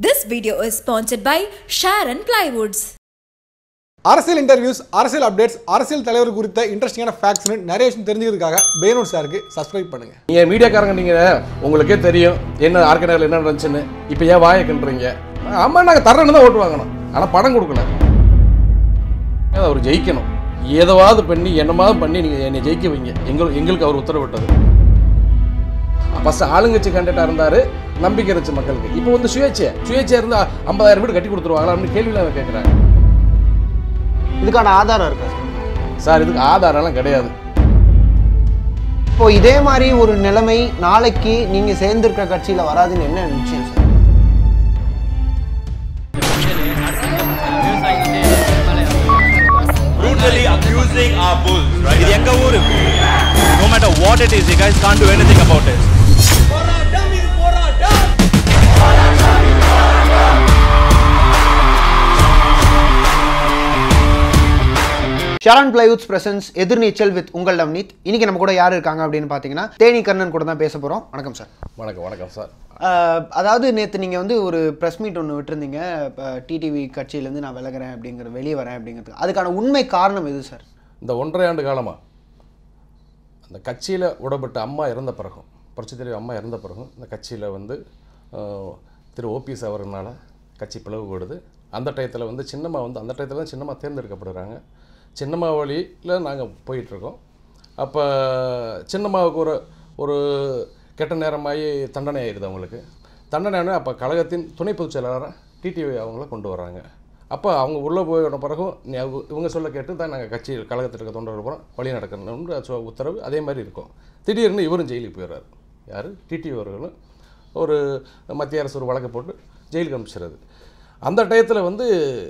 This video is sponsored by Sharon Plywoods. அரசியல் interviews அரசியல் updates அரசியல் தலைவர் குறித்த இன்ட்ரெஸ்டிங்கான ஃபேக்ட்ஸ்னு நிறைய விஷயம் தெரிஞ்சுக்கிறதுக்காக பேனூர் சாருக்கு சப்ஸ்கிரைப் பண்ணுங்க நீங்கள் மீடியாக்காரங்க நீங்கள் உங்களுக்கே தெரியும் என்ன ஆர்கனைசர் என்ன நடந்துச்சுன்னு இப்போ ஏன் வாயை கிண்டுறீங்க ஆமாம் நாங்கள் தரேன்னு தான் ஓட்டு வாங்கணும் ஆனால் பணம் கொடுக்கல அது அவர் ஜெயிக்கணும் ஏதாவது பண்ணி என்னமாவது பண்ணி நீங்கள் என்னை ஜெயிக்க வைங்க எங்கள் எங்களுக்கு அவர் உத்தரவிட்டது ஃபஸ்ட்டு ஆளுங்கட்சி கேண்டிடேட்டாக இருந்தார் நம்பிக்கை இருந்துச்சு மக்களுக்கு இப்போ வந்து சுயேட்சை சுயேட்சையாக இருந்தால் ஐம்பதாயிரம் வீடு கட்டி கொடுத்துருவாங்களான்னு கேள்வியில் கேட்குறாங்க இதுக்கான ஆதாரம் இருக்கா சார் சார் இதுக்கு ஆதாரம்லாம் கிடையாது இப்போ இதே மாதிரி ஒரு நிலைமை நாளைக்கு நீங்க சேர்ந்திருக்கிற கட்சியில வராதுன்னு என்ன நிச்சயம் sir brutally abusing our bulls, right? இது எங்க ஊரு no matter what it is, you guys can't do anything about it. Sharon Plywoods presents Ethirneechal with உங்கள் நவ்னீத் இன்னைக்கு நம்ம கூட யார் இருக்காங்க அப்படின்னு பார்த்தீங்கன்னா தேனி கண்ணன் கூட தான் பேச போகிறோம் வணக்கம் சார் வணக்கம் வணக்கம் சார் அஹ், அதாவது நேற்று நீங்கள் வந்து ஒரு ப்ரெஸ் மீட் ஒன்று விட்டுருந்தீங்க இப்போ டிடிவி கட்சியிலேருந்து நான் விலகிறேன் அப்படிங்கிற வெளியே வரேன் அப்படிங்கிறதுக்கு அதுக்கான உண்மை காரணம் எது சார் இந்த ஒன்றரை ஆண்டு காலமாக அந்த கட்சியில் விடப்பட்ட அம்மா இறந்த பிறகும் புரட்சி தலைவி அம்மா இறந்த பிறகும் இந்த கட்சியில் வந்து ஆஹ், திரு ஓபிஎஸ் அவர்களால் கட்சி பிளவுபடுது அந்த டயத்தில் வந்து சின்னம்மா வந்து அந்த டயத்தில் தான் சின்னம்மா தேர்ந்தெடுக்கப்படுறாங்க சின்னம்மா வழியில் நாங்கள் போயிட்டுருக்கோம் அப்போ சின்னம்மாவுக்கு ஒரு ஒரு கெட்ட நேரமாகி தண்டனை ஆயிடுது அவங்களுக்கு தண்டனை ஆனா அப்போ கழகத்தின் துணை பொதுச் செயலாளராக டிடிவி அவங்கள கொண்டு வராங்க அப்போ அவங்க உள்ளே போயின பிறகும் நீ அவங்க- இவங்க சொல்ல கேட்டு தான் நாங்கள் கட்சி கழகத்தில் இருக்க தொண்டர்கள் போகிறோம் வழி நடக்கணும்னு சொ- உத்தரவு அதே மாதிரி இருக்கும் திடீர்னு இவரும் ஜெயிலுக்கு போயிடுறாரு யார் டிடிவி அவர்களும் ஒரு மத்திய அரசு ஒரு வழக்கு போட்டு ஜெயிலுக்கு அனுப்பிச்சிடுறது அந்த டயத்தில் வந்து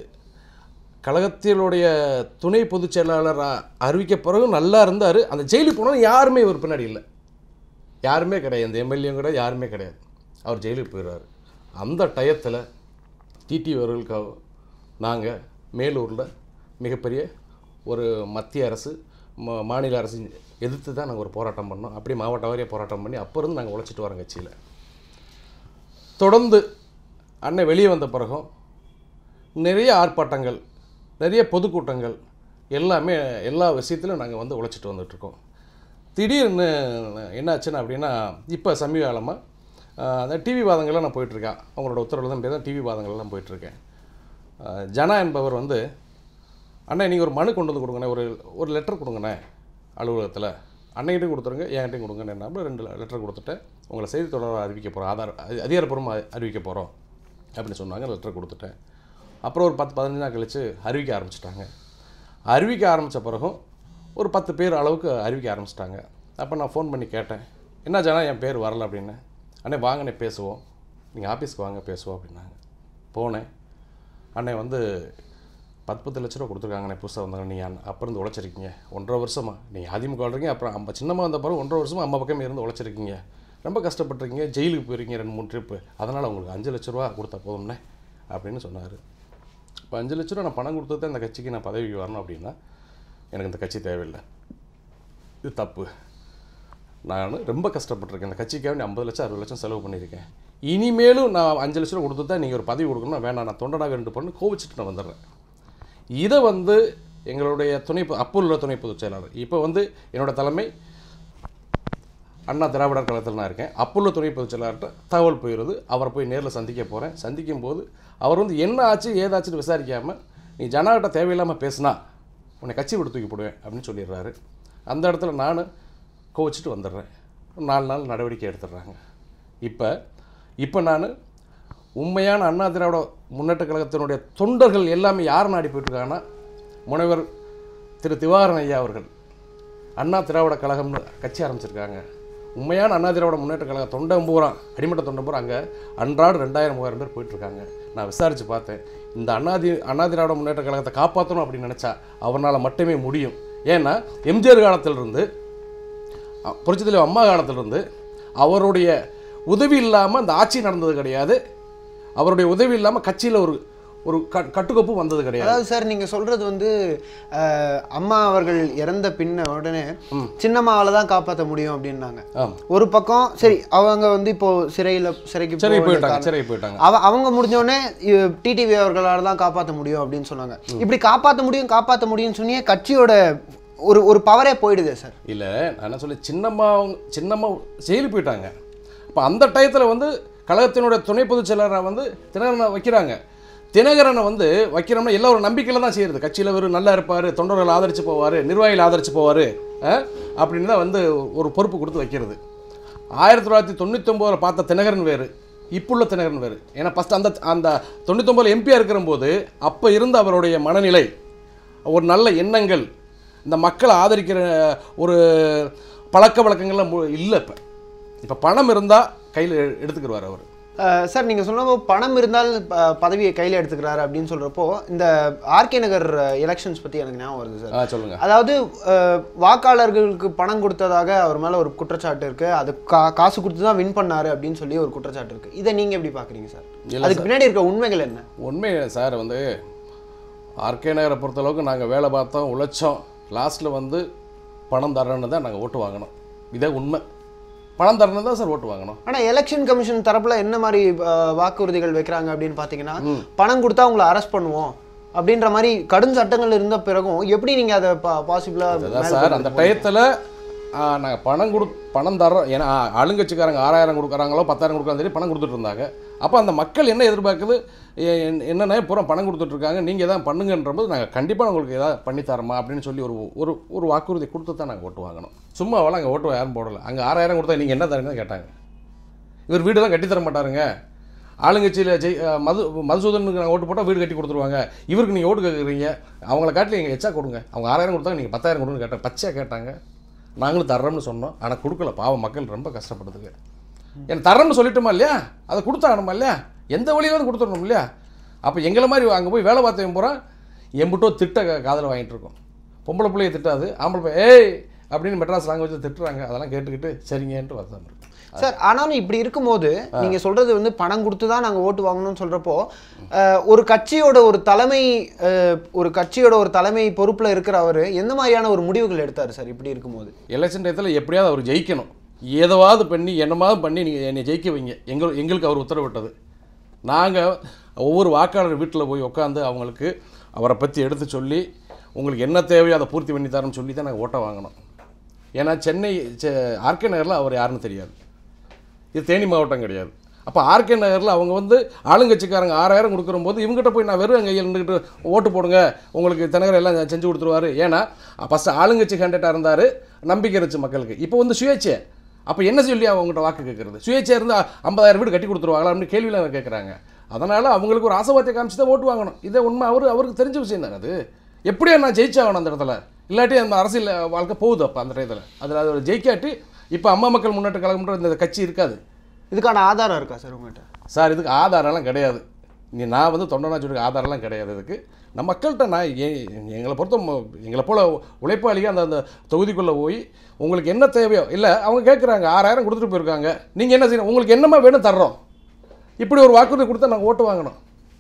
கழகத்தினுடைய துணை பொதுச் செயலாளர் அ- அறிவிக்க பிறகு நல்லா இருந்தார் அந்த ஜெயிலுக்கு போனோம் யாருமே இவர் பின்னாடி இல்லை யாருமே கிடையாது இந்த எம்எல்ஏவும் கிடையாது யாருமே கிடையாது அவர் ஜெயிலுக்கு போயிடுறாரு அந்த டயத்தில் டிடி அவர்களுக்காக நாங்கள் மேலூரில் மிகப்பெரிய ஒரு மத்திய அரசு மா- மாநில அரசு எதிர்த்து தான் நாங்கள் ஒரு போராட்டம் பண்ணோம் அப்படி மாவட்ட வாரியாக போராட்டம் பண்ணி அப்போ இருந்து நாங்கள் உழைச்சிட்டு வரோம் கட்சியில் தொடர்ந்து அண்ணன் வெளியே வந்த பிறகும் நிறைய ஆர்ப்பாட்டங்கள் நிறைய பொதுக்கூட்டங்கள் எல்லாமே எல்லா விஷயத்திலும் நாங்கள் வந்து உழைச்சிட்டு வந்துட்டுருக்கோம் திடீர்னு என்னாச்சுன்னா அப்படின்னா இப்போ சமீப காலமாக அந்த டிவி வாதங்கள்லாம் நான் போயிட்டுருக்கேன் அவங்களோட உத்தரவில் தான் தான் டிவி வாதங்கள்லாம் போயிட்டுருக்கேன் ஆஹ் ஜனா என்பவர் வந்து அண்ணா நீங்கள் ஒரு மனு கொண்டு வந்து கொடுங்கண்ணே ஒரு ஒரு லெட்டர் கொடுங்கண்ணே அலுவலகத்தில் அன்னைகிட்டையும் கொடுத்துருங்க என்கிட்டையும் கொடுங்கண்ணே நான் ரெண்டு லெட்டர் கொடுத்துட்டேன் உங்களை செய்தி தொடர்பாக அறிவிக்க போகிறோம் ஆதார் அதி- அதிகாரப்பூர்வமாக அறிவிக்க போகிறோம் அப்படின்னு சொன்னாங்க லெட்டர் கொடுத்துட்டேன் அப்புறம் ஒரு பத்து பதினஞ்சு நாள் கழித்து அறிவிக்க ஆரம்பிச்சிட்டாங்க அறிவிக்க ஆரம்பித்த பிறகும் ஒரு பத்து பேர் அளவுக்கு அறிவிக்க ஆரம்பிச்சிட்டாங்க அப்போ நான் ஃபோன் பண்ணி கேட்டேன் என்ன ஜனா என் பேர் வரல அப்படின்னு அண்ணே வாங்கண்ணே பேசுவோம் நீங்கள் ஆஃபீஸ்க்கு வாங்க பேசுவோம் அப்படின்னாங்க போனேன் அண்ணே வந்து பத்து பத்து லட்ச ரூபா கொடுத்துருக்காங்கண்ணே புதுசாக வந்தாங்க நீங்கள் அப்போ இருந்து உழைச்சிருக்கீங்க ஒன்றரை வருஷமா நீங்கள் அதிமுக வாழ்றீங்க அப்புறம் நம்ம சின்னமாக வந்த பிறகு ஒன்றரை வருஷமா அம்மா பக்கமே இருந்து உழைச்சிருக்கீங்க ரொம்ப கஷ்டப்பட்டிருக்கீங்க ஜெயிலுக்கு போயிருக்கீங்க ரெண்டு மூணு ட்ரிப்பு அதனால் உங்களுக்கு அஞ்சு லட்ச ரூபா கொடுத்தா போதும்ண்ணே அப்படின்னு சொன்னார் இப்போ அஞ்சு லட்ச ரூபா நான் பணம் கொடுத்து தான் இந்த கட்சிக்கு நான் பதவிக்கு வரணும் அப்படின்னா எனக்கு இந்த கட்சி தேவையில்லை இது தப்பு நான் ரொம்ப கஷ்டப்பட்டிருக்கேன் இந்த கட்சிக்காக வேண்டி ஐம்பது லட்சம் அறுபது லட்சம் செலவு பண்ணியிருக்கேன் இனிமேலும் நான் அஞ்சு லட்ச ரூபா கொடுத்து தான் நீங்கள் ஒரு பதவி கொடுக்கணும் வேண்டாம் நான் தொண்டனாக ரெண்டு பண்ணு கோவிச்சிட்டு நான் வந்துடுறேன் இதை வந்து எங்களுடைய துணை பொ- அப்போ உள்ள துணை பொதுச் செயலாளர் இப்போ வந்து என்னோட தலைமை அண்ணா திராவிடர் கழகத்தில் நான் இருக்கேன் அப்போள்ள துணை பொதுச் செயலாளர்கிட்ட தகவல் போயிடுது அவரை போய் நேரில் சந்திக்க போகிறேன் சந்திக்கும் போது அவர் வந்து என்ன ஆச்சு ஏதாச்சுன்னு விசாரிக்காமல் நீ ஜனாகிட்ட தேவையில்லாமல் பேசுனா உன்னை கட்சி விட்டு தூக்கி போடுவேன் அப்படின்னு சொல்லிடுறாரு அந்த இடத்துல நான் கோவிச்சிட்டு வந்துடுறேன் ஒரு நாலு நாள் நடவடிக்கை எடுத்துடுறாங்க இப்போ இப்போ நான் உண்மையான அண்ணா திராவிட முன்னேற்ற கழகத்தினுடைய தொண்டர்கள் எல்லாமே யார் நாடி போயிட்டுருக்காங்கன்னா முனைவர் திரு திவாகரன் ஐயா அவர்கள் அண்ணா திராவிட கழகம்னு கட்சி ஆரம்பிச்சிருக்காங்க உண்மையான அண்ணா திராவிட முன்னேற்ற கழக தொண்டம் பூரா அடிமட்ட தொண்டம் பூரா அங்கே அன்றாடு ரெண்டாயிரம் மூவாயிரம் பேர் போயிட்டுருக்காங்க நான் விசாரித்து பார்த்தேன் இந்த அண்ணாதி அண்ணா திராவிட முன்னேற்ற கழகத்தை காப்பாற்றணும் அப்படின்னு நினச்சா அவனால் மட்டுமே முடியும் ஏன்னா எம்ஜிஆர் காலத்திலிருந்து அ- புரட்சித் தலைவர் அம்மா காலத்திலிருந்து அவருடைய உதவி இல்லாமல் அந்த ஆட்சி நடந்தது கிடையாது அவருடைய உதவி இல்லாமல் கட்சியில் ஒரு ஒரு க- கட்டுக்கோப்பு வந்தது கிடையாது அதாவது சார் நீங்க சொல்றது வந்து அஹ், அம்மா அவர்கள் இறந்த பின்ன உடனே சின்னம்மாவால தான் காப்பாற்ற முடியும் அப்படின்னாங்க ஆம். ஒரு பக்கம் சரி அவங்க வந்து இப்போ சிறையில சிறைக்கு சிறை போக போயிட்டாங்க வேண்டிய சிறை போயிட்டாங்க அவ அவங்க முடிஞ்ச உடனே டிடிவி அவர்களால தான் காப்பாற்ற முடியும் அப்படின்னு சொன்னாங்க இப்படி காப்பாற்ற முடியும் காப்பாற்ற முடியும்னு சொன்னியே கட்சியோட ஒரு ஒரு பவரே போயிடுதே சார் இல்லை நான் என்ன சொல்ல சின்னம்மா அவங்க- சின்னம்மா ஜெயிலுக்கு போயிட்டாங்க அப்போ அந்த டயத்தில் வந்து கழகத்தினுடைய துணை பொதுச் செயலராக வந்து தினகரனை வைக்கிறாங்க தினகரனை வந்து வைக்கிறோம்னா எல்லாம் ஒரு நம்பிக்கையில் தான் செய்கிறது கட்சியில் ஒரு நல்லா இருப்பார் தொண்டர்கள் ஆதரித்து போவார் நிர்வாகிகள் ஆதரித்து போவார் அப்படின்னு தான் வந்து ஒரு பொறுப்பு கொடுத்து வைக்கிறது ஆயிரத்தி தொள்ளாயிரத்தி தொண்ணூத்தொம்போதில் பார்த்த தினகரன் வேறு இப்போ உள்ள தினகரன் வேறு ஏன்னா ஃபஸ்ட் அந்த அந்த தொண்ணூத்தொம்போதில் எம்பியாக இருக்கிறபோது அப்போ இருந்த அவருடைய மனநிலை ஒரு நல்ல எண்ணங்கள் இந்த மக்களை ஆதரிக்கிற ஒரு பழக்க வழக்கங்கள்லாம் மு- இல்லை இப்போ இப்போ பணம் இருந்தால் கையில் எடுத்துக்கிடுவார் அவர் அஹ், சார் நீங்க சொன்னப்போ பணம் இருந்தால் ப- பதவியை கையில எடுத்துக்கிறாரு அப்படின்னு சொல்றப்போ இந்த ஆர்கே நகர் எலெக்ஷன்ஸ் பத்தி எனக்கு ஞாபகம் வருது சார் ஆ சொல்லுங்கள் அதாவது அஹ், வாக்காளர்களுக்கு பணம் கொடுத்ததாக அவர் மேல ஒரு குற்றச்சாட்டு இருக்கு அது கா காசு கொடுத்து தான் வின் பண்ணாரு அப்படின்னு சொல்லி ஒரு குற்றச்சாட்டு இருக்கு இதை நீங்க எப்படி பாக்குறீங்க சார் இல்ல அதுக்கு பின்னாடி இருக்க உண்மைகள் என்ன உண்மை சார் வந்து ஆர்கே நகரை பொறுத்தளவுக்கு நாங்கள் வேலை பார்த்தோம் உழைச்சோம் லாஸ்ட்டில் வந்து பணம் தரேன்னு தான் நாங்கள் ஓட்டு வாங்கினோம் இதே உண்மை பணம் தரேன்னு தான் சார் ஓட்டு வாங்கினோம் ஆனா எலெக்ஷன் கமிஷன் தரப்புல என்ன மாதிரி அஹ், வாக்குறுதிகள் வைக்கிறாங்க அப்படின்னு பாத்தீங்கன்னா பணம் கொடுத்தா உங்களை அரெஸ்ட் பண்ணுவோம் அப்படின்ற மாதிரி கடும் சட்டங்கள் இருந்த பிறகும் எப்படி நீங்க அதை பாசிபிளா அதான் சார் அந்த டயத்தில் நாங்கள் பணம் கொடு பணம் தரோம் ஏன்னா ஆ, ஆளுங்கட்சிக்காரங்க ஆறாயிரம் கொடுக்குறாங்களோ பத்தாயிரம் கொடுக்குறாங்க சரி பணம் கொடுத்துட்டு இருந்தாங்க அப்போ அந்த மக்கள் என்ன எதிர்பார்க்குது எ- என்- என்னென்ன பூரா பணம் கொடுத்துட்ருக்காங்க நீங்கள் எதாவது பண்ணுங்கன்றபோது நாங்கள் கண்டிப்பாக உங்களுக்கு எதாவது பண்ணி தரமா அப்படின்னு சொல்லி ஒரு ஒரு ஒரு வாக்குறுதி கொடுத்து தான் நாங்கள் ஓட்டு வாங்கணும் சும்மாவெல்லாம் அங்கே ஓட்டு யாரும் போடலை அங்கே ஆறாயிரம் கொடுத்தா நீங்கள் என்ன தரீங்கன்னு கேட்டாங்க இவர் வீடெல்லாம் கட்டி தர மாட்டாருங்க ஆளுங்கட்சியில் ஜெய் அஹ் மது மதுசூதனுக்கு நாங்கள் ஓட்டு போட்டால் வீடு கட்டி கொடுத்துருவாங்க இவருக்கு நீங்கள் ஓட்டு கேட்குறீங்க அவங்கள காட்டில் எங்கள் எச்சா கொடுங்க அவங்க ஆறாயிரம் கொடுத்தாங்க நீங்கள் பத்தாயிரம் கொடுன்னு கேட்டாங்க பச்சையாக கேட்டாங்க நாங்களும் தர்றோம்னு சொன்னோம் ஆனால் கொடுக்கல பாவம் மக்கள் ரொம்ப கஷ்டப்படுதுங்க எனக்கு தர்றோம்னு சொல்லிட்டோமா இல்லையா அதை கொடுத்தாகணுமா இல்லையா எந்த வழியிலாவது கொடுத்துடணும் இல்லையா அப்போ எங்களை மாதிரி அங்கே போய் வேலை பார்த்தவன் பூரா எம்பிட்டோ திட்ட காதில் வாங்கிட்டு இருக்கோம் பொம்பளை பிள்ளைய திட்டாது ஆம்பளை பையன் ஏய் அப்படின்னு மெட்ராஸ் லாங்குவேஜில் திட்டுறாங்க அதெல்லாம் கேட்டுக்கிட்டு சரிங்கன்ட்டு வருத்தம் இருக்கு சார் ஆனாலும் இப்படி இருக்கும்போது நீங்க சொல்றது வந்து பணம் கொடுத்து தான் நாங்க ஓட்டு வாங்கணும்னு சொல்றப்போ அஹ், ஒரு கட்சியோட ஒரு தலைமை அஹ், ஒரு கட்சியோட ஒரு தலைமை பொறுப்புல இருக்கிற அவரு எந்த மாதிரியான ஒரு முடிவுகள் எடுத்தாரு சார் இப்படி இருக்கும்போது எலெக்ஷன் டயத்தில் எப்படியாவது அவர் ஜெயிக்கணும் ஏதாவது பண்ணி என்னமாவது பண்ணி நீங்கள் என்னை ஜெயிக்க வைங்க எங்கள் எங்களுக்கு அவர் உத்தரவிட்டது நாங்கள் ஒவ்வொரு வாக்காளர் வீட்டில் போய் உட்காந்து அவங்களுக்கு அவரை பற்றி எடுத்து சொல்லி உங்களுக்கு என்ன தேவையோ அதை பூர்த்தி பண்ணி தரேன்னு சொல்லி தான் நாங்கள் ஓட்டை வாங்கினோம் ஏன்னா சென்னை செ- ஆர்கே நகரில் அவர் யாருன்னு தெரியாது இது தேனி மாவட்டம் கிடையாது அப்போ ஆர்கே நகரில் அவங்க வந்து ஆளுங்கட்சிக்காரங்க ஆறாயிரம் கொடுக்குற போது இவங்ககிட்ட போய் நான் வெறும் கையில் இருந்துக்கிட்டு ஓட்டு போடுங்க உங்களுக்கு தினகர் எல்லாம் செஞ்சு கொடுத்துருவாரு ஏன்னா ஃபஸ்ட்டு ஆளுங்கட்சி கேண்டிடேட்டாக இருந்தார் நம்பிக்கை இருந்துச்சு மக்களுக்கு இப்போ வந்து சுயேட்சை அப்போ என்ன சொல்லி அவங்ககிட்ட வாக்கு கேட்குறது சுயேட்சை இருந்தால் ஐம்பதாயிரம் வீடு கட்டி கொடுத்துருவாங்களா அப்படின்னு கேள்வியில் கேட்குறாங்க அதனால் அவங்களுக்கு ஒரு ஆசைவாத்திய காமிச்சு தான் ஓட்டு வாங்கணும் இதே உண்மை அவர் அவருக்கு தெரிஞ்ச விஷயம் தானே அது எப்படியா நான் ஜெயிச்சாகணும் அந்த இடத்துல இல்லாட்டி அந்த அரசியல் வாழ்க்கை போகுது அப்போ அந்த டயத்தில் அதில் அது ஜெயிக்காட்டி இப்போ அம்மா மக்கள் முன்னேற்ற கழகம்ன்ற இந்த கட்சி இருக்காது இதுக்கான ஆதாரம் இருக்கா சார் உங்ககிட்ட சார் இதுக்கு ஆதாரம்லாம் கிடையாது நீ நான் வந்து தொண்டனா சொல்லிருக்க ஆதாரம்லாம் கிடையாது இதுக்கு நம்ம மக்கள்கிட்ட நான் எ- எங்களை பொறுத்த ம- எங்களை போல் உழைப்பாளிக அந்த அந்த தொகுதிக்குள்ளே போய் உங்களுக்கு என்ன தேவையோ இல்லை அவங்க கேட்குறாங்க ஆறாயிரம் கொடுத்துட்டு போயிருக்காங்க நீங்கள் என்ன செய்யணும் உங்களுக்கு என்னமா வேணும் தர்றோம் இப்படி ஒரு வாக்குறுதி கொடுத்தா நாங்கள் ஓட்டு வாங்கணும்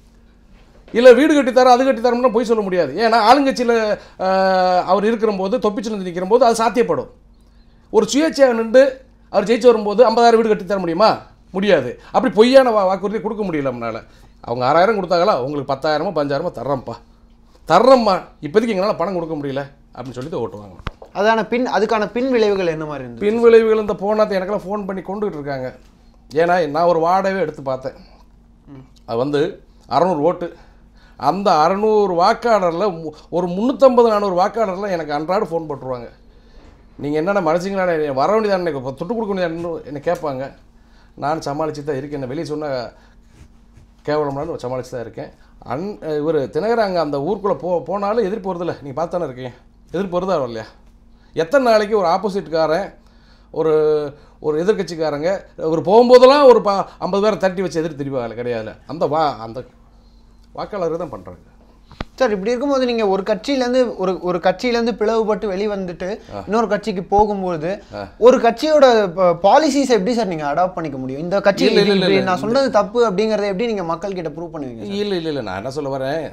இல்லை வீடு கட்டி தரோம் அது கட்டி தரோம்னா போய் சொல்ல முடியாது ஏன்னா ஆளுங்கட்சியில் அவர் இருக்கிறபோது தொப்பிச்சில் நிற்கிற போது அது சாத்தியப்படும் ஒரு சுயேட்சையாக நின்று அவர் ஜெயிச்சு வரும்போது ஐம்பதாயிரம் வீடு கட்டி தர முடியுமா முடியாது அப்படி பொய்யான வா வாக்குறுதி கொடுக்க முடியல நம்மளால் அவங்க ஆறாயிரம் கொடுத்தாங்களா உங்களுக்கு பத்தாயிரமோ பஞ்சாயிரமோ தர்றோம்ப்பா தர்றோம்மா இப்போதைக்கு எங்களால் பணம் கொடுக்க முடியல அப்படின்னு சொல்லிட்டு ஓட்டு வாங்கணும் அதான பின் அதுக்கான பின் விளைவுகள் என்ன மாதிரி இருந்தது பின் விளைவுகள் இந்த போனாத்தை எனக்கெல்லாம் ஃபோன் பண்ணி கொண்டுகிட்டு இருக்காங்க ஏன்னா நான் ஒரு வாடகை எடுத்து பார்த்தேன் அது வந்து அறநூறு ஓட்டு அந்த அறநூறு வாக்காளரில் மு- ஒரு முந்நூற்றம்பது நானூறு வாக்காளரில் எனக்கு அன்றாட ஃபோன் போட்டுருவாங்க நீங்கள் என்னென்ன மனசிங்களா வர வேண்டியதான் எனக்கு இப்போ தொட்டு கொடுக்க வேண்டியதான்னு என்னை கேட்பாங்க நான் சமாளித்து தான் இருக்கேன் என்ன வெளியே சொன்ன கேவலம்னாலும் சமாளித்து தான் இருக்கேன் அன் இவர் தினகர் அங்கே அந்த ஊருக்குள்ளே போ போனாலும் எதிர்ப்பு வருதில்ல நீங்கள் பார்த்தானே இருக்கீங்க எதிர்ப்பு வருதா வரலையா எத்தனை நாளைக்கு ஒரு ஆப்போசிட்காரன் ஒரு ஒரு எதிர்க்கட்சிக்காரங்க ஒரு போகும்போதெல்லாம் ஒரு பா ஐம்பது பேரை தட்டி வச்சு எதிர்த்து தெரிவாங்க கிடையாது அந்த வா அந்த வாக்காளர்கள் தான் பண்ணுறாங்க சார் இப்படி இருக்கும்போது நீங்க ஒரு கட்சியிலேருந்து ஒரு ஒரு கட்சியிலேருந்து பிளவுபட்டு வெளி வந்துட்டு இன்னொரு கட்சிக்கு போகும்போது ஒரு கட்சியோட பாலிசிஸ் எப்படி சார் நீங்க அடாப்ட் பண்ணிக்க முடியும் இந்த கட்சி இல்ல, இல்ல, இது இப்படி இல்ல. நான் சொன்னது தப்பு அப்படிங்கறத எப்படி நீங்க மக்கள் கிட்ட ப்ரூவ் பண்ணுவீங்க சார்? இல்லை இல்லை இல்லை நான் என்ன சொல்ல வரேன்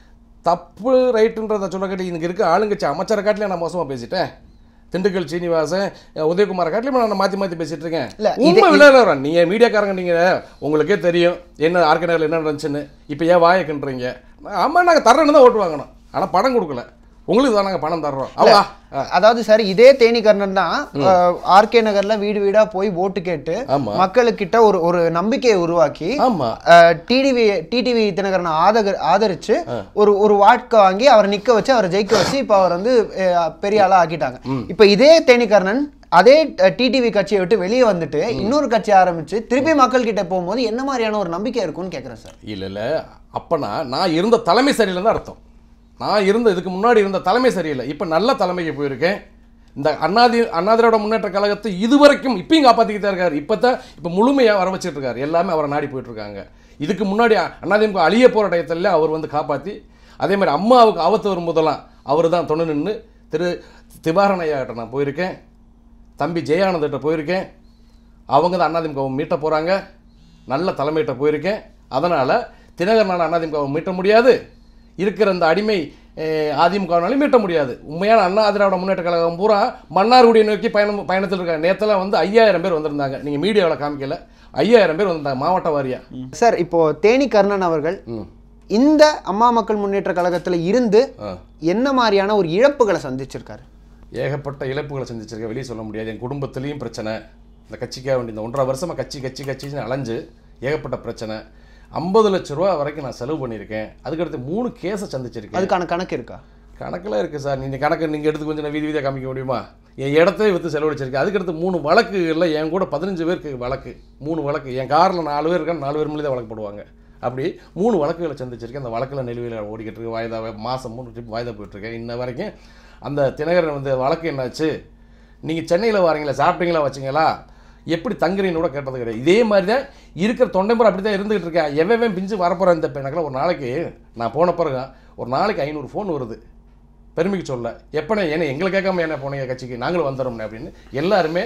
தப்பு ரைட்டுன்றத சொல்ல கேட்டு இங்கே இருக்க ஆளுங்கட்சி அமைச்சரை காட்டிலே நான் மோசமாக பேசிட்டேன் திண்டுக்கல் சீனிவாசன் அஹ், உதயகுமார் காட்டிலும் நான் மாற்றி மாற்றி பேசிட்டு இருக்கேன் இல்ல, உண்மை இது- விளையாடுறேன் நீங்கள் மீடியாக்காரங்க நீங்கள் உங்களுக்கே தெரியும் என்ன ஆர்கனைசர் என்ன நடந்துச்சுன்னு இப்போ ஏன் வாயக்குன்றீங்க ஆமாம் நாங்கள் தர்றேன்னு தான் ஓட்டு வாங்கணும் ஆனால் பணம் கொடுக்கல உங்களுக்கு தான் நாங்கள் பணம் தர்றோம் அவ்வளோ அதாவது சார் இதே தேனி கர்ணன் தான் ஆர்கே நகர்ல வீடு வீடா போய் ஓட்டு கேட்டு ஆமா. மக்களுக்கிட்ட ஒரு ஒரு நம்பிக்கையை உருவாக்கி ஆமாம் டிடிவி டிடிவி தினகரனை ஆதக ஆதரிச்சு ஒரு ஒரு வாட்கை வாங்கி அவரை நிக்க வச்சு அவரை ஜெயிக்க வச்சு இப்போ அவர் வந்து அஹ், பெரிய ஆளா ஆக்கிட்டாங்க இப்போ இதே தேனிகர்ணன் அதே டிடிவி கட்சியை விட்டு வெளியே வந்துட்டு இன்னொரு கட்சி ஆரம்பிச்சு திருப்பி மக்கள் கிட்ட போகும்போது என்ன மாதிரியான ஒரு நம்பிக்கை இருக்கும்னு கேக்குறேன் சார் இல்லை இல்லை அப்போனா நான் இருந்த தலைமை சரியில்லைன்னு தான் அர்த்தம் நான் இருந்த இதுக்கு முன்னாடி இருந்த தலைமை சரியில்லை இப்போ நல்ல தலைமைக்கு போயிருக்கேன் இந்த அண்ணாதி அண்ணாதிரோட முன்னேற்ற கழகத்தை இதுவரைக்கும் இப்பயும் காப்பாற்றிக்கிட்டே இருக்காரு இப்போ தான் இப்போ முழுமையாக வர வச்சுட்டு இருக்காரு எல்லாமே அவரை நாடி போயிட்டு இருக்காங்க இதுக்கு முன்னாடி அண்ணாதிமுக அழிய போகிற டயத்துல அவர் வந்து காப்பாற்றி அதே மாதிரி அம்மாவுக்கு ஆபத்து வரும்போதெல்லாம் அவர் தான் துணை நின்று திரு திவாரன் ஐயா கிட்ட நான் போயிருக்கேன் தம்பி ஜெயானந்திட்ட போயிருக்கேன் அவங்க தான் அதிமுகவை மீட்ட போகிறாங்க நல்ல தலைமையிட்ட போயிருக்கேன் அதனால் தினகரனான அதிமுகவை மீட்ட முடியாது இருக்கிற இந்த அடிமை அஹ், அதிமுகவினாலையும் மீட்ட முடியாது உண்மையான அண்ணா திராவிட முன்னேற்ற கழகம் பூரா மன்னார்குடியை நோக்கி பயணம் பயணத்தில் இருக்காங்க நேத்தெல்லாம் வந்து ஐயாயிரம் பேர் வந்திருந்தாங்க நீங்கள் மீடியாவில் காமிக்கல ஐயாயிரம் பேர் வந்திருந்தாங்க மாவட்ட வாரியா சார் இப்போ தேனி கர்ணன் அவர்கள் இந்த அம்மா மக்கள் முன்னேற்ற கழகத்துல இருந்து ஆ. என்ன மாதிரியான ஒரு இழப்புகளை சந்திச்சிருக்காரு ஏகப்பட்ட இழப்புகளை சந்திச்சிருக்கேன் வெளியே சொல்ல முடியாது என் குடும்பத்துலேயும் பிரச்சனை இந்த கட்சிக்காக வேண்டி இந்த ஒன்றரை வருஷமாக கட்சி கட்சி கட்சின்னு அலைஞ்சு ஏகப்பட்ட பிரச்சனை ஐம்பது லட்ச ரூபா வரைக்கும் நான் செலவு பண்ணியிருக்கேன் அதுக்கடுத்து மூணு கேஸை சந்திச்சிருக்கேன் அதுக்கான கணக்கு இருக்கா கணக்கெல்லாம் இருக்குது சார் நீங்கள் கணக்கு நீங்கள் எடுத்து கொஞ்சம் நான் வீதி வீதியாக காமிக்க முடியுமா என் இடத்தையே விற்று செலவழிச்சிருக்கேன் அதுக்கடுத்து மூணு வழக்குகளில் என் கூட பதினஞ்சு பேருக்கு வழக்கு மூணு வழக்கு என் காரில் நாலு பேர் இருக்காங்க நாலு பேர் மேலே தான் வழக்கு போடுவாங்க அப்படி மூணு வழக்குகளை சந்திச்சிருக்கேன் அந்த வழக்கில் நிலுவையில் ஓடிக்கிட்டு இருக்கு வாய்தா மாதம் மூணு ட்ரிப் வாய்தா போயிட்டுருக்கேன் இன்ன வரைக்கும் அந்த தினகரன் வந்து வழக்கு என்னாச்சு நீங்கள் சென்னையில் வாரீங்களா சாப்பிட்டீங்களா வச்சிங்களா எப்படி தங்குறீன்னு கூட கேட்டது கிடையாது இதே மாதிரி தான் இருக்கிற தொண்டைமுறை அப்படி தான் இருந்துகிட்டு இருக்கேன் எவன் பிஞ்சு வரப்போகிறேன் இந்த எனக்குலாம் ஒரு நாளைக்கு நான் போன பிறகு ஒரு நாளைக்கு ஐநூறு ஃபோன் வருது பெருமைக்கு சொல்ல எப்பனே ஏன்னா எங்களை கேட்காம என்ன போனீங்க கட்சிக்கு நாங்களும் வந்துடுறோம்னே அப்படின்னு எல்லாருமே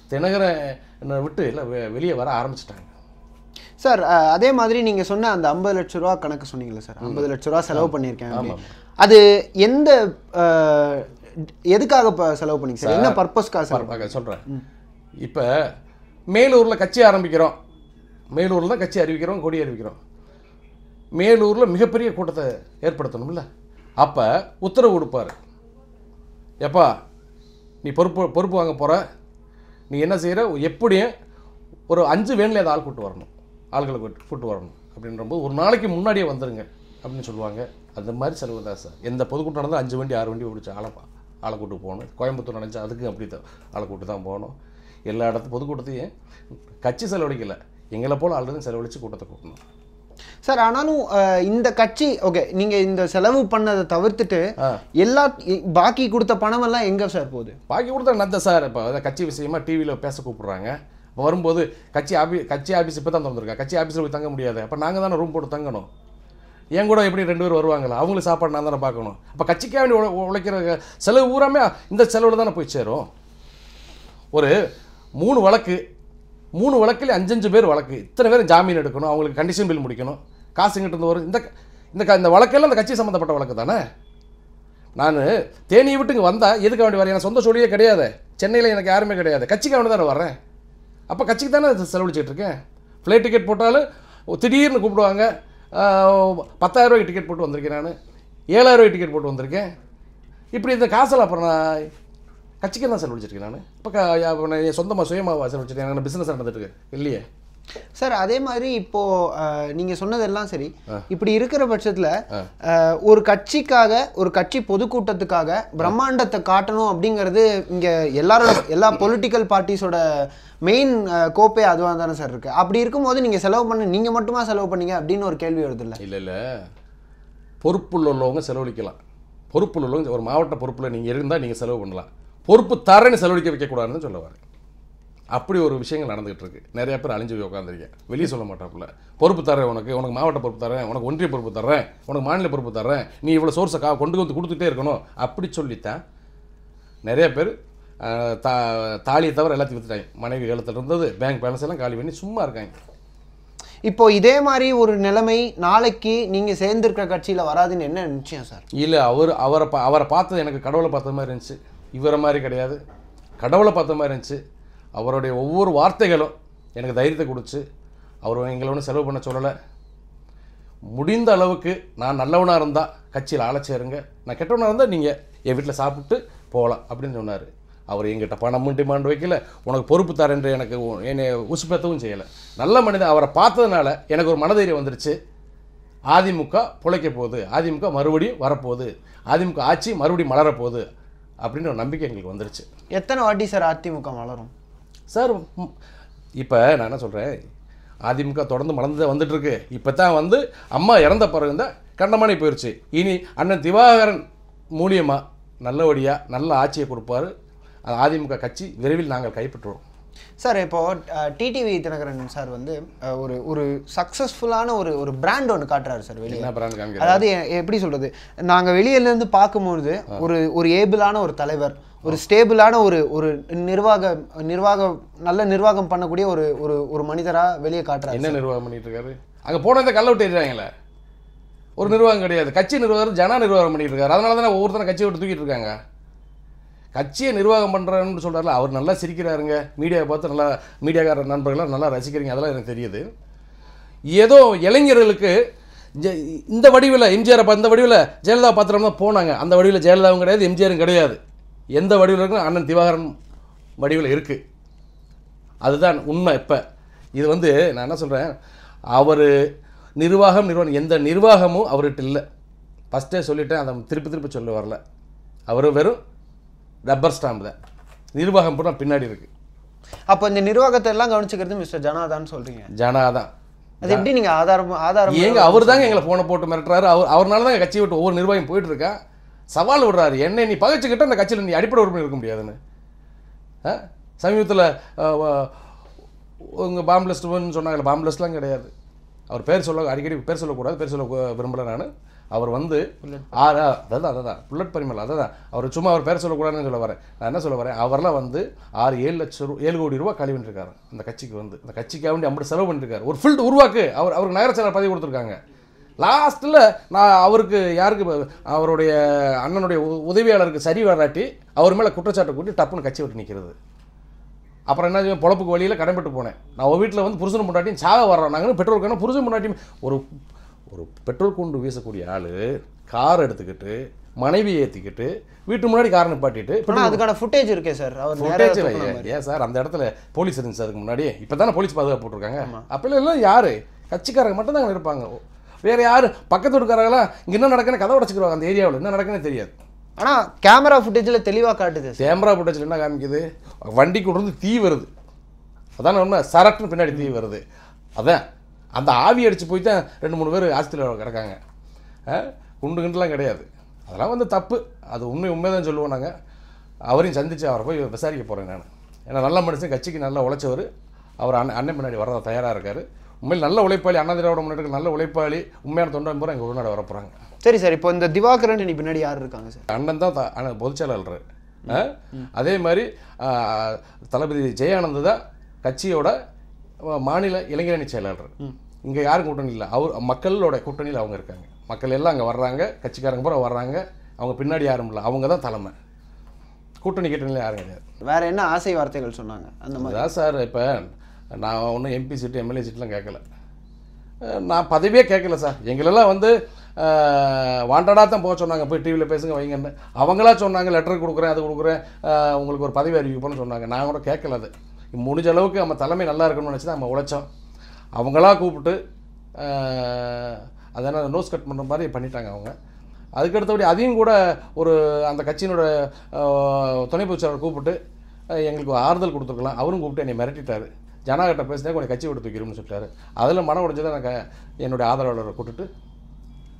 தினகரனை விட்டு எல்லாம் வெ- வெளியே வர ஆரம்பிச்சிட்டாங்க சார் அஹ், அதே மாதிரி நீங்க சொன்ன அந்த ஐம்பது லட்ச ரூபா கணக்கு சொன்னீங்களே சார் ஐம்பது லட்ச ரூபா செலவு பண்ணியிருக்கேன் அப்படின்னு. அது எந்த அஹ், எதுக்காக ப- செலவு பண்ணீங்க சார் என்ன பர்பஸ்க்காக செலவு பார்க்க சொல்கிறேன் இப்போ மேலூரில் கட்சி ஆரம்பிக்கிறோம் மேலூரில் தான் கட்சி அறிவிக்கிறோம் கொடி அறிவிக்கிறோம் மேலூரில் மிகப்பெரிய கூட்டத்தை ஏற்படுத்தணும்ல அப்போ உத்தரவு கொடுப்பார் எப்பா நீ பொறுப்பு பொறுப்பு வாங்க போகிற நீ என்ன செய்கிற எப்படியும் ஒரு அஞ்சு வேனில் அதை ஆள் கூட்டு வரணும் ஆள்களை கூட்டு கூட்டு வரணும் அப்படின்றபோது ஒரு நாளைக்கு முன்னாடியே வந்துருங்க அப்படின்னு சொல்லுவாங்க அந்த மாதிரி செலவு தான் சார் எந்த பொதுக்கூட்டம் நடந்தால் அஞ்சு வண்டி ஆறு வண்டி பிடிச்சி ஆளை பா- ஆளை கூட்டு போகணும் கோயம்புத்தூர் நினச்சா அதுக்கு அப்படி தான் ஆளை கூட்டு தான் போகணும் எல்லா இடத்து பொதுக்கூட்டத்தையும் கட்சி செலவழிக்கல எங்களை போல் ஆல்ரெடி செலவழித்து கூட்டத்தை கூட்டணும் சார் ஆனாலும் அஹ், இந்த கட்சி ஓகே நீங்க இந்த செலவு பண்ணதை தவிர்த்துட்டு ஆ. எல்லா இ- பாக்கி கொடுத்த பணம் எல்லாம் எங்க சார் போகுது பாக்கி கொடுத்தா நத்த சார் இப்போ அதான் கட்சி விஷயமா டிவியில் பேச கூப்பிடுறாங்க அப்போ வரும்போது கட்சி ஆபி கட்சி ஆஃபீஸ் இப்போ தான் திறந்துருக்கா கட்சி ஆஃபீஸில் போய் தங்க முடியாது அப்போ நாங்கள் தானே ரூம் போட்டு தங்கணும் என் கூட எப்படி ரெண்டு பேர் வருவாங்களா அவங்களுக்கு சாப்பாடு நான் தானே பார்க்கணும் அப்போ கட்சிக்காக வேண்டி உழை- உழைக்கிற செலவு பூராமே இந்த செலவில் தானே போய் சேரும் ஒரு மூணு வழக்கு மூணு வழக்கில் அஞ்சஞ்சு பேர் வழக்கு இத்தனை பேர் ஜாமீன் எடுக்கணும் அவங்களுக்கு கண்டிஷன் பில் முடிக்கணும் காசு இங்கிட்டு இருந்து வரும் இந்த க- இந்த க- இந்த வழக்கெல்லாம் அந்த கட்சி சம்மந்தப்பட்ட வழக்கு தானே நான் தேனியை விட்டு இங்கே வந்தால் எதுக்கு வேண்டி வரேன் எனக்கு சொந்த சொல்லியே கிடையாது சென்னையில் எனக்கு யாருமே கிடையாது கட்சிக்கு வேண்டி தானே வரேன் அப்போ கட்சிக்கு தானே செலவழிச்சிட்டு இருக்கேன் ஃப்ளைட் டிக்கெட் போட்டாலும் திடீர்னு கூப்பிடுவாங்க பத்தாயிரம் ரூபாய்க்கு டிக்கெட் போட்டு வந்திருக்கேன் நான் ஏழாயிரம் ரூபாய்க்கு டிக்கெட் போட்டு வந்திருக்கேன் இப்படி இந்த காசில் அப்புறம் நான் கட்சிக்கு தான் செலவழிச்சிருக்கேன் நான் இப்போ நான் சொந்தமாக சுயமாக செலவழிச்சிருக்கேன் எனக்கு பிஸ்னஸ் நடந்துட்டு இருக்கு இல்லையே சார் அதே மாதிரி இப்போ அஹ், நீங்க சொன்னதெல்லாம் சரி இப்படி இருக்கிற பட்சத்துல அஹ், ஒரு கட்சிக்காக ஒரு கட்சி பொதுக்கூட்டத்துக்காக பிரம்மாண்டத்தை காட்டணும் அப்படிங்கிறது இங்க எல்லாரோட எல்லா பொலிட்டிக்கல் பார்ட்டிஸோட மெயின் கோப்பே அதுவாக தானே சார் இருக்கு அப்படி இருக்கும்போது நீங்க செலவு பண்ண நீங்க மட்டுமா செலவு பண்ணீங்க அப்படின்னு ஒரு கேள்வி வருது இல்ல இல்லை இல்லை பொறுப்புள்ள உள்ளவங்க செலவழிக்கலாம் பொறுப்புள்ள உள்ளவங்க ஒரு மாவட்ட பொறுப்பில் நீங்கள் இருந்தால் நீங்கள் செலவு பண்ணலாம் பொறுப்பு தரேன்னு செலவழிக்க வைக்கக்கூடாதுன்னு சொல்ல வரேன் அப்படி ஒரு விஷயங்கள் நடந்துகிட்டு இருக்கு நிறைய பேர் அழிஞ்சு போய் உட்காந்துருக்கேன் வெளியே சொல்ல மாட்டாப்புல பொறுப்பு தரேன் உனக்கு உனக்கு மாவட்ட பொறுப்பு தரேன் உனக்கு ஒன்றிய பொறுப்பு தரேன் உனக்கு மாநில பொறுப்பு தரேன் நீ இவ்வளோ சோர்ஸை கா கொண்டு வந்து கொடுத்துட்டே இருக்கணும் அப்படி சொல்லித்தான் நிறைய பேர் அஹ், தா தாலியை தவிர எல்லாத்தையும் வித்துட்டாங்க மனைவி காலத்தில் இருந்தது பேங்க் பேலன்ஸ் எல்லாம் காலி பண்ணி சும்மா இருக்காங்க இப்போ இதே மாதிரி ஒரு நிலைமை நாளைக்கு நீங்க சேர்ந்திருக்கிற கட்சியில வராதுன்னு என்ன நிச்சயம் சார் இல்லை அவர் அவரை பா அவரை பார்த்தது எனக்கு கடவுளை பார்த்த மாதிரி இருந்துச்சு இவரை மாதிரி கிடையாது கடவுளை பார்த்த மாதிரி இருந்துச்சு அவருடைய ஒவ்வொரு வார்த்தைகளும் எனக்கு தைரியத்தை கொடுத்து அவர் எங்களை ஒன்றும் செலவு பண்ண சொல்லலை முடிந்த அளவுக்கு நான் நல்லவனாக இருந்தால் கட்சியில் ஆளச்சேருங்க நான் கெட்டவனாக இருந்தால் நீங்கள் என் வீட்டில் சாப்பிட்டு போகலாம் அப்படின்னு சொன்னார் அவர் எங்கிட்ட பணமும் டிமாண்ட் வைக்கல உனக்கு பொறுப்பு தரேன்று எனக்கு உ- என்னை உசுப்பேத்தவும் செய்யலை நல்ல மனிதன் அவரை பார்த்ததுனால எனக்கு ஒரு மனதைரியம் வந்துருச்சு அதிமுக பிழைக்க போகுது அதிமுக மறுபடியும் வரப்போகுது அதிமுக ஆட்சி மறுபடியும் மலரப்போகுது அப்படின்ற ஒரு நம்பிக்கை எங்களுக்கு வந்துருச்சு எத்தனை வாட்டி சார் அதிமுக வளரும் சார் இப்போ நான் என்ன சொல்கிறேன் அதிமுக தொடர்ந்து மலர்ந்து வந்துட்டு இருக்கு இப்போ தான் வந்து அம்மா இறந்த பிறகு தான் கண்டமானி போயிடுச்சு இனி அண்ணன் திவாகரன் மூலியமாக நல்லபடியாக நல்ல ஆட்சியை கொடுப்பாரு அது அதிமுக கட்சி விரைவில் நாங்கள் கைப்பற்றுவோம் சார் இப்போ டிடிவி தினகரன் சார் வந்து அஹ், ஒரு ஒரு சக்ஸஸ்ஃபுல்லான ஒரு ஒரு பிராண்ட் ஒன்று காட்டுறாரு சார் வெளியே என்ன பிராண்ட் காமிக்கிறாரு அதாவது எ- எப்படி சொல்றது நாங்க வெளியில இருந்து பார்க்கும்பொழுது ஒரு ஒரு ஏபிளான ஒரு தலைவர் ஒரு ஸ்டேபிளான ஒரு ஒரு நிர்வாக நிர்வாக நல்ல நிர்வாகம் பண்ணக்கூடிய ஒரு ஒரு ஒரு மனிதரா வெளியே காட்டுறாரு என்ன நிர்வாகம் பண்ணிட்டு இருக்காரு அங்கே போனதை கள்ள விட்டு எறிறாங்களே ஒரு நிர்வாகம் கிடையாது கட்சி நிர்வாகம் ஜனா நிர்வாகம் பண்ணிட்டு இருக்காரு அதனால தானே ஒவ்வொருத்தரும் கட்சியை விட்டு தூக்கிட்டு இருக்காங்க கட்சியை நிர்வாகம் பண்ணுறாருன்னு சொல்கிறாருல அவர் நல்லா சிரிக்கிறாருங்க மீடியாவை பார்த்து நல்லா மீடியாக்கார நண்பர்கள்லாம் நல்லா ரசிக்கிறீங்க அதெல்லாம் எனக்கு தெரியுது ஏதோ இளைஞர்களுக்கு ஜெ- இந்த வடிவில் எம்ஜிஆரை இந்த வடிவில் ஜெயலலிதா பாத்திரம் தான் போனாங்க அந்த வடிவில் ஜெயலலிதாவும் கிடையாது எம்ஜிஆரும் கிடையாது எந்த வடிவில் இருக்குன்னு அண்ணன் திவாகரன் வடிவில் இருக்குது அதுதான் உண்மை இப்போ இது வந்து நான் என்ன சொல்கிறேன் அவர் நிர்வாகம் நிர்வாகம் எந்த நிர்வாகமும் அவர்கிட்ட இல்லை ஃபஸ்ட்டே சொல்லிட்டேன் அதை திருப்பி திருப்பி சொல்ல வரல அவர் வெறும் ரப்பர் ஸ்டாம்ப் தான் நிர்வாகம் பூரா பின்னாடி இருக்குது அப்போ இந்த நிர்வாகத்தை எல்லாம் கவனிச்சுக்கிறது மிஸ்டர் ஜனாதான் சொல்றீங்க ஜனா தான் அது எப்படி நீங்க ஆதாரம் ஆதாரம் ஏங்க அவர் தாங்க எங்களை ஃபோனை போட்டு மிரட்டுறாரு அவர் அவர்னால தான் கட்சியை விட்டு ஒவ்வொரு நிர்வாகம் போயிட்டு இருக்கா சவால் விடுறாரு என்ன நீ பகைச்சுக்கிட்ட அந்த கட்சியில் நீ அடிப்படை உறுப்பினர் இருக்க முடியாதுன்னு ஆ? சமீபத்தில் உங்கள் பாம்பிளஸ்ட்னு சொன்னாங்க பாம்பிளஸ்ட்லாம் கிடையாது அவர் பேர் சொல்ல அடிக்கடி பேர் சொல்லக்கூடாது பேர் சொல்ல கு- விரும்பல நான் அவர் வந்து ஆறு அதான் அதான் புல்லட் பரிமல் அதான் அவர் சும்மா அவர் பேர் சொல்லக்கூடாதுன்னு சொல்ல வரேன் நான் என்ன சொல்ல வரேன் அவர்லாம் வந்து ஆறு ஏழு லட்சம் ரூ ஏழு கோடி ரூபா கழிவு பண்ணிருக்காரு அந்த கட்சிக்கு வந்து அந்த கட்சிக்காக வேண்டி அப்படி செலவு பண்ணிருக்காரு ஒரு ஃபீல்டு உருவாக்கு அவர் அவருக்கு நகர செயலர் பதவி கொடுத்துருக்காங்க லாஸ்ட்டில் நான் அவருக்கு யாருக்கு ப- அவருடைய அண்ணனுடைய உ- உதவியாளருக்கு சரி வராட்டி அவர் மேலே குற்றச்சாட்டை கூட்டி டப்புன்னு கட்சி விட்டு நிற்கிறது அப்புறம் என்ன செய்வேன், பொழப்புக்கு வழியில் கடன்பட்டு போனேன் நான் உன் வீட்டில் வந்து புருஷன் முன்னாட்டியும் சாக வர்றோம் நாங்கள் பெட்ரோல் காணும் புருஷன் முன்னாட்டியும் ஒரு ஒரு பெட்ரோல் கொண்டு வீசக்கூடிய ஆள் கார் எடுத்துக்கிட்டு மனைவி ஏற்றிக்கிட்டு வீட்டு முன்னாடி கார் நிப்பாட்டிட்டு ஆனா அதுக்கான ஃபுட்டேஜ் இருக்கே சார் அவர் நேரா ஃபுட்டேஜ் தூக்குன மாதிரி. ஏன் சார் அந்த இடத்துல போலீஸ் இருந்துச்சு அதுக்கு முன்னாடி இப்போ தானே போலீஸ் பாதுகாப்பு போட்டிருக்காங்க அப்பெல்லாம் எல்லாம் யார் கட்சிக்காரங்க மட்டும் தான் இருப்பாங்க வேற யார் பக்கத்து வீட்டுக்காரங்களாம் இங்கே என்ன நடக்குன்னு கதை உடச்சிக்கிடுவாங்க அந்த ஏரியாவில் என்ன நடக்குன்னு தெரியாது ஆனா கேமரா ஃபுட்டேஜ்ல தெளிவா காட்டுது சார் கேமரா ஃபுட்டேஜில் என்ன காமிக்குது வண்டிக்கு கொண்டு வந்து தீ வருது அதான் உண்மை சரட்டுன்னு பின்னாடி தீ வருது அதான் அந்த ஆவி அடித்து போய் தான் ரெண்டு மூணு பேர் ஆஸ்திரேலியாவில் கிடக்காங்க ஆ? குண்டு கிண்டுலாம் கிடையாது அதெல்லாம் வந்து தப்பு அது உண்மை உண்மை தான் சொல்லுவோம் நாங்கள் அவரையும் சந்தித்து அவரை போய் விசாரிக்க போகிறேன் நான் ஏன்னா நல்ல மனுஷன் கட்சிக்கு நல்லா உழைச்சவர் அவர் அண்ணன் அண்ணன் பின்னாடி வர தயாராக இருக்கார் உண்மையில் நல்ல உழைப்பாளி அண்ணா திராவிட முன்னேற்ற நல்ல உழைப்பாளி உண்மையான தொண்டன் பூரா எங்கள் உள்நாடு வர போகிறாங்க சரி சார் இப்போ இந்த திவாகரன் நீ பின்னாடி யார் இருக்காங்க சார் அண்ணன் தான் த- அண்ணன் பொதுச் செயலாளர் ஆ? அதே மாதிரி ஆ, தளபதி ஜெயானந்த் தான் கட்சியோட ஆ, மாநில இளைஞரணி செயலாளர் இங்கே யாரும் கூட்டணி இல்லை அவர் மக்களோட கூட்டணியில் அவங்க இருக்காங்க மக்கள் எல்லாம் அங்கே வர்றாங்க கட்சிக்காரங்க பூரா வர்றாங்க அவங்க பின்னாடி யாரும் இல்லை அவங்க தான் தலைமை கூட்டணி கூட்டணியில் யாரும் கிடையாது வேற என்ன ஆசை வார்த்தைகள் சொன்னாங்க அந்த மாதிரி அதான் சார் இப்போ நான் ஒன்றும் எம்பி சீட்டு எம்எல்ஏ சீட்லாம் கேட்கல அஹ் நான் பதவியே கேட்கல சார் எங்களெல்லாம் வந்து வாண்டடாக தான் போக சொன்னாங்க போய் டிவியில் பேசுங்க வைங்கன்னு அவங்களா சொன்னாங்க லெட்டர் கொடுக்குறேன் அது கொடுக்குறேன் அஹ் உங்களுக்கு ஒரு பதவி அறிவிப்போன்னு சொன்னாங்க நான் கூட கேட்கல அது முடிஞ்ச அளவுக்கு நம்ம தலைமை நல்லா இருக்கணும்னு நினச்சி தான் நம்ம உழைச்சோம் அவங்களா கூப்பிட்டு அஹ், அதனால் நோஸ் கட் பண்ணுற மாதிரி பண்ணிட்டாங்க அவங்க அதுக்கடுத்தபடி அதையும் கூட ஒரு அந்த கட்சியினோட அஹ், துணை பொதுச் செயலாளர் கூப்பிட்டு அஹ், எங்களுக்கு ஒரு ஆறுதல் கொடுத்துருக்கலாம் அவரும் கூப்பிட்டு என்னை மிரட்டிட்டாரு ஜனகிட்ட பேசினே கொஞ்சம் கட்சி விட்டு தூக்கிடும்னு சொல்லிட்டாரு அதில் மன உடைஞ்சதை நான் க- என்னுடைய ஆதரவாளரை கூப்பிட்டு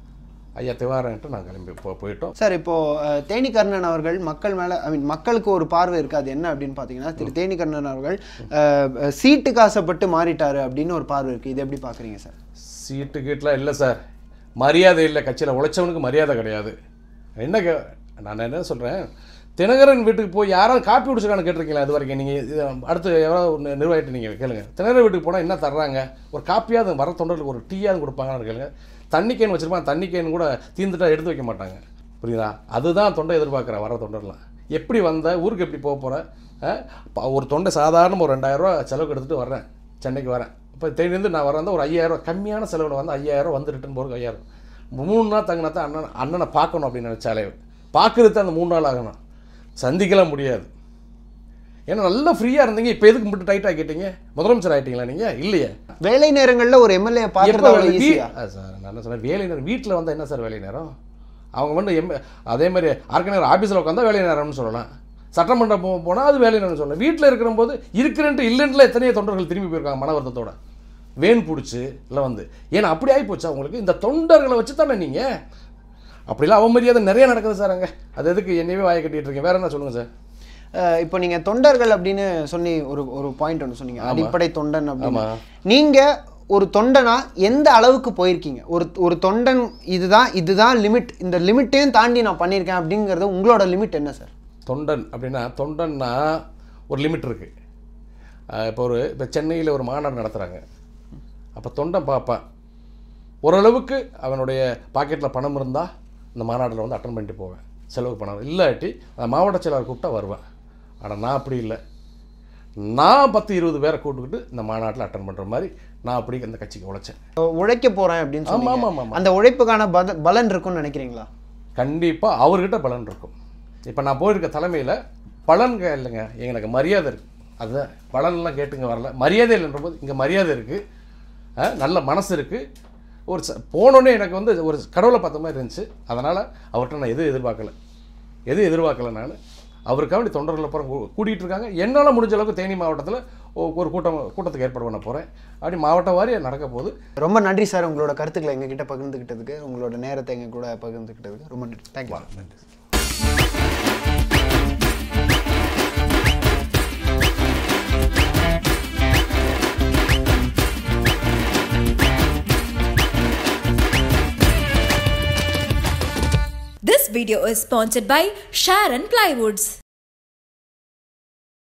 ஐயா திவாரன்ட்டு நாங்கள் கிளம்பி போ போயிட்டோம் சார் இப்போ அஹ், தேனிகர்ணன் அவர்கள் மக்கள் மேல ஐ மீன் மக்களுக்கு ஒரு பார்வை இருக்கு அது என்ன அப்படின்னு பாத்தீங்கன்னா திரு தேனிகர்ணன் அவர்கள் அஹ், அஹ், சீட்டுக்கு ஆசைப்பட்டு மாறிட்டாரு அப்படின்னு ஒரு பார்வை இருக்கு இது எப்படி பாக்குறீங்க சார் சீட்டு கீட்டெலாம் இல்லை சார் மரியாதை இல்லை கட்சியில் உழைச்சவனுக்கு மரியாதை கிடையாது என்ன கே நான் என்ன சொல்கிறேன் தினகரன் வீட்டுக்கு போய் யாராவது காப்பி குடிச்சிருக்கான்னு கேட்டிருக்கீங்களா இது வரைக்கும் நீங்கள் அடுத்து யாராவது ஒரு நிர்வாகிட்டு நீங்கள் கேளுங்க தினகரன் வீட்டுக்கு போனால் என்ன தர்றாங்க ஒரு காப்பியாவது வர தொண்டர்களுக்கு ஒரு டீயாவது கொடுப்பாங்கன்னு கேளுங்க தண்ணி கேன் வச்சுருப்பாங்க தண்ணி கேன் கூட தீர்ந்துட்டா எடுத்து வைக்க மாட்டாங்க புரியுதா அதுதான் தொண்டை எதிர்பார்க்குறேன் வர தொண்டர்லாம் எப்படி வந்த ஊருக்கு எப்படி போக போகிறேன் ஒரு தொண்டை சாதாரண ஒரு ரெண்டாயிரரூவா செலவுக்கு எடுத்துகிட்டு வர்றேன் சென்னைக்கு வரேன் இப்போ தேனிலேருந்து நான் வரேன் ஒரு ஐயாயிரம் கம்மியான செலவில் வந்து ஐயாயிரம் வந்து ரிட்டன் போகிறதுக்கு ஐயாயிரம் மூணு நாள் தங்கினா தான் அண்ணன் அண்ணனை பார்க்கணும் அப்படின்னு நினச்சாலே பார்க்குறது அந்த மூணு நாள் ஆகணும் சந்திக்கலாம் முடியாது ஏன்னா நல்லா ஃப்ரீயாக இருந்தீங்க இப்போ எதுக்கு மட்டும் டைட் ஆக்கிட்டீங்க முதலமைச்சர் ஆகிட்டீங்களா நீங்கள் இல்லையே வேலை நேரங்கள்ல ஒரு எம்எல்ஏ எப்போ பாக்குறது அவ்வளவு வீ- ஈஸியா ஆ, சார் நான் என்ன சொன்னேன் வேலை நேரம் வீட்டில் வந்தால் என்ன சார் வேலை நேரம் அவங்க வந்து எம் அதே மாதிரி ஆர்கனைசர் ஆஃபீஸில் உட்காந்தா வேலை நேரம்னு சொல்லலாம் சட்டமன்றம் போ போனால் அது வேலை நேரம்னு சொல்லலாம் வீட்டில் இருக்கிற போது இருக்கிறன்ட்டு இல்லைன்ட்டுல எத்தனையோ தொண்டர்கள் திரும்பி போயிருக்காங்க மன வருத்தத்தோட வேன் பிடிச்சி இல்லை வந்து ஏன்னா அப்படி ஆகி போச்சா உங்களுக்கு இந்த தொண்டர்களை வச்சு தானே நீங்கள் அப்படிலாம் அவமரியாதை நிறைய நடக்குது சார் அங்கே அது எதுக்கு என்னையவே வாயை கட்டிட்டு இருக்கேன் வேற என்ன சொல்லுங்கள் சார் அஹ், இப்போ நீங்க தொண்டர்கள் அப்படின்னு சொல்லி ஒரு ஒரு பாயிண்ட் ஒன்று சொன்னீங்க அடிப்படை தொண்டன் அப்படின்னு ஆமா. நீங்க ஒரு தொண்டனா எந்த அளவுக்கு போயிருக்கீங்க ஒரு ஒரு தொண்டன் இதுதான் இதுதான் லிமிட் இந்த லிமிட்டையும் தாண்டி நான் பண்ணியிருக்கேன் அப்படிங்கிறது உங்களோட லிமிட் என்ன சார் தொண்டன் அப்படின்னா தொண்டன்னா ஒரு லிமிட் இருக்குது இப்போ ஒரு இப்போ சென்னையில் ஒரு மாநாடு நடத்துகிறாங்க அப்போ தொண்டன் பார்ப்பான் ஓரளவுக்கு அவனுடைய பாக்கெட்டில் பணம் இருந்தால் இந்த மாநாட்டில் வந்து அட்டன் பண்ணிட்டு போவேன் செலவு பணம் இல்லாட்டி அந்த மாவட்ட செயலாளர் கூப்பிட்டா வருவேன் ஆனால் நான் அப்படி இல்லை நான் பத்து இருபது பேரை கூப்பிட்டுக்கிட்டு இந்த மாநாட்டில் அட்டன் பண்ணுற மாதிரி நான் அப்படி அந்த கட்சிக்கு உழைச்சேன் உழைக்க போறேன் அப்படின்னு ஆமா, ஆமா, சொன்னீங்க ஆமா. அந்த உழைப்புக்கான பத- பலன் இருக்கும்னு நினைக்கிறீங்களா கண்டிப்பாக அவர்கிட்ட பலன் இருக்கும் இப்போ நான் போயிருக்க தலைமையில் பலன்க இல்லைங்க எனக்கு மரியாதை இருக்குது அதுதான் பலன்லாம் கேட்டுங்க வரல மரியாதை இல்லைன்ற போது இங்கே மரியாதை இருக்குது நல்ல மனசு இருக்குது ஒரு ச போனோடனே எனக்கு வந்து ஒரு கடவுளை பார்த்த மாதிரி இருந்துச்சு அதனால் அவர்கிட்ட நான் எதுவும் எதிர்பார்க்கல எதுவும் எதிர்பார்க்கல நான் அவருக்காக வேண்டி தொண்டர்கள் அப்புறம் கூட்டிகிட்டு இருக்காங்க என்னால் முடிஞ்ச அளவுக்கு தேனி மாவட்டத்தில் ஒரு கூட்டம் கூட்டத்துக்கு ஏற்பாடு பண்ண போகிறேன் அப்படி மாவட்டம் வாரியாக நடக்க போகுது ரொம்ப நன்றி சார் உங்களோட கருத்துக்களை எங்ககிட்ட பகிர்ந்துக்கிட்டதுக்கு உங்களோட நேரத்தை எங்க கூட பகிர்ந்துக்கிட்டதுக்கு ரொம்ப நன்றி தேங்க்யூ நன்றி This video is sponsored by Sharon Plywoods.